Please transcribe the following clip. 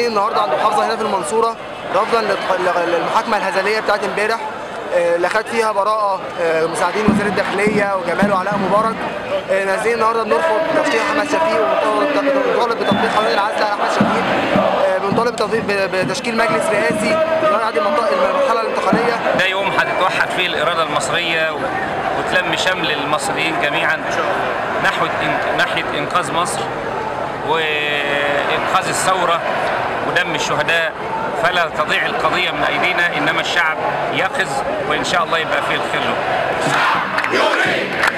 النهارده عند المحافظه هنا في المنصوره رفضا للق- للمحاكمه الهزليه بتاعت امبارح آه، اللي خد فيها براءه آه، مساعدين وزير الداخليه وجمال وعلاء مبارك آه، نازلين النهارده بنرفض تفتيح احمد شفيق وبنطالب بنطالب بتطبيق قانون العزل على احمد شفيق آه، بنطالب بتطبيق- ب- بتشكيل مجلس رئاسي يعدي المنطقه المرحله الانتقاليه ده يوم هتتوحد فيه الإرادة المصرية و- وتلم شمل المصريين جميعا نحو إن- ناحية إنقاذ مصر وإنقاذ الثورة ودم الشهداء فلا تضيع القضية من أيدينا إنما الشعب يقظ وإن شاء الله يبقى فيه الخير له يوري